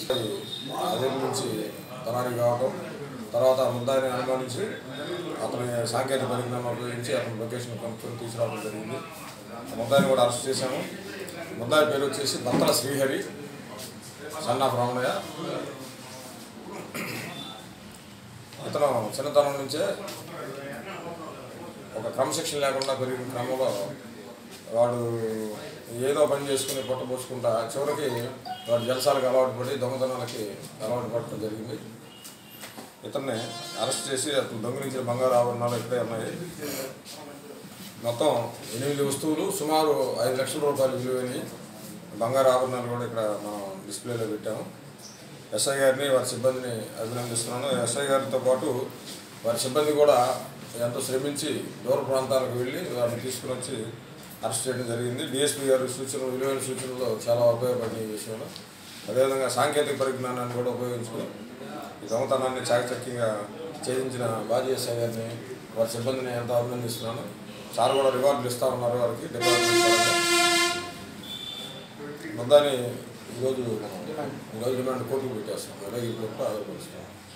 అదే నుంచి తనానికి కావడం తర్వాత ముద్దాయిని అనుమానించి అతని సాంకేతిక పరిజ్ఞానం ఉపయోగించి అతని లొకేషన్ కనుక్కొని తీసుకురావడం జరిగింది ఆ ముద్దాయిని కూడా అరెస్ట్ చేశాము ముద్దాయి పేరు వచ్చేసి బత్తల శ్రీహరి సన్న బ్రాహ్మణయ్య ఇతను చిన్నతనం నుంచే ఒక క్రమశిక్షణ లేకుండా పెరిగిన క్రమంలో వాడు ఏదో పని చేసుకుని పొట్టపోసుకుంటా చివరికి వాడు జలసాలకు అలవాటు పడి దొంగతనాలకి అలవాటు పడటం జరిగింది ఇతన్ని అరెస్ట్ చేసి అతను దొంగిలించిన బంగారు ఆభరణాలు ఇక్కడే ఉన్నాయి మొత్తం ఎనిమిది వస్తువులు సుమారు ఐదు లక్షల రూపాయలు విలువైనవి బంగారు ఆభరణాలు కూడా ఇక్కడ మనం డిస్ప్లేలో పెట్టాము ఎస్ఐ గారిని వారి సిబ్బందిని అభినందిస్తున్నాను ఎస్ఐ గారితో పాటు వారి సిబ్బంది కూడా ఎంతో శ్రమించి దూర ప్రాంతాలకు వెళ్ళి వారిని తీసుకుని వచ్చి అరెస్ట్ చేయడం జరిగింది డిఎస్పీ గారి సూచనలు విలువైన సూచనలు చాలా ఉపయోగపడిన ఈ విషయంలో అదేవిధంగా సాంకేతిక పరిజ్ఞానాన్ని కూడా ఉపయోగించుకుని ఈ దొంగతనాన్ని చాకచక్యంగా ఛేదించిన బాజీ ఎస్ఐ గారిని వారి సిబ్బందిని ఎంతో అభినందిస్తున్నాను సార్ కూడా రివార్డులు ఇస్తా ఉన్నారు వారికి డిపార్ట్మెంట్ పరంగా. ముద్దాని ఈరోజు మనం ఈరోజు డిమాండ్ కోర్టుకు పెట్టేస్తాం అలాగే ఇప్పుడు ఆధారపరుస్తాం